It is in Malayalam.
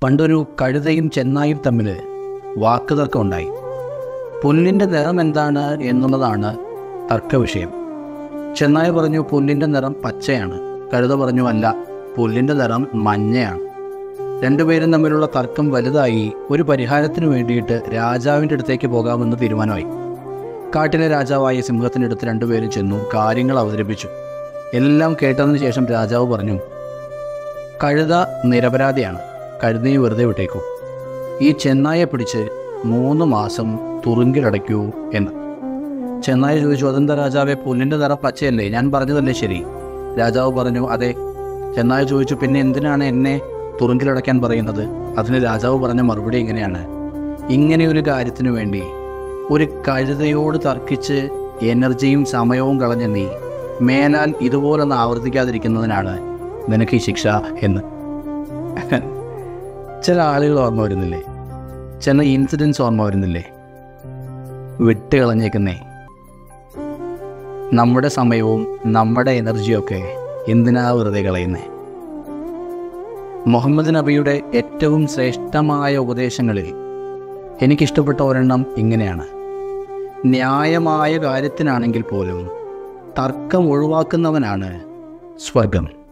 പണ്ടൊരു കഴുതയും ചെന്നായും തമ്മിൽ വാക്കുതർക്കം ഉണ്ടായി പുല്ലിൻ്റെ നിറം എന്താണ് എന്നുള്ളതാണ് തർക്ക വിഷയം ചെന്നായ പറഞ്ഞു പുല്ലിൻ്റെ നിറം പച്ചയാണ് കഴുത പറഞ്ഞു അല്ല പുല്ലിൻ്റെ നിറം മഞ്ഞയാണ് രണ്ടുപേരും തമ്മിലുള്ള തർക്കം വലുതായി ഒരു പരിഹാരത്തിന് വേണ്ടിയിട്ട് രാജാവിൻ്റെ അടുത്തേക്ക് പോകാമെന്ന് തീരുമാനമായി കാട്ടിലെ രാജാവായ സിംഹത്തിൻ്റെ അടുത്ത് രണ്ടുപേരും ചെന്നു കാര്യങ്ങൾ അവതരിപ്പിച്ചു എല്ലാം കേട്ടതിന് ശേഷം രാജാവ് പറഞ്ഞു കഴുത നിരപരാധിയാണ് കഴുതയെ വെറുതെ വിട്ടേക്കൂ ഈ ചെന്നായെ പിടിച്ച് മൂന്ന് മാസം തുറുങ്കിലടയ്ക്കൂ എന്ന് ചെന്നായ ചോദിച്ചു അതെന്താ രാജാവെ പുല്ലിൻ്റെ നിറം പച്ചയല്ലേ ഞാൻ പറഞ്ഞതല്ലേ ശരി രാജാവ് പറഞ്ഞു അതെ ചെന്നായ ചോദിച്ചു പിന്നെ എന്തിനാണ് എന്നെ തുറുങ്കിലടയ്ക്കാൻ പറയുന്നത് അതിന് രാജാവ് പറഞ്ഞ മറുപടി ഇങ്ങനെയാണ് ഇങ്ങനെ ഒരു കാര്യത്തിനു വേണ്ടി ഒരു കഴുതയോട് തർക്കിച്ച് എനർജിയും സമയവും കളഞ്ഞ നീ മേലാൽ ഇതുപോലൊന്ന് ആവർത്തിക്കാതിരിക്കുന്നതിനാണ് നിനക്ക് ഈ ശിക്ഷ എന്ന് ചില ആളുകൾ ഓർമ്മ വരുന്നില്ലേ ചില ഇൻസിഡൻസ് ഓർമ്മ വരുന്നില്ലേ വിട്ട് കളഞ്ഞേക്കുന്നേ നമ്മുടെ സമയവും നമ്മുടെ എനർജിയൊക്കെ എന്തിനാ വെറുതെ കളയുന്നേ മുഹമ്മദ് നബിയുടെ ഏറ്റവും ശ്രേഷ്ഠമായ ഉപദേശങ്ങളിൽ എനിക്കിഷ്ടപ്പെട്ട ഒരെണ്ണം ഇങ്ങനെയാണ് ന്യായമായ കാര്യത്തിനാണെങ്കിൽ പോലും തർക്കം ഒഴിവാക്കുന്നവനാണ് സ്വർഗം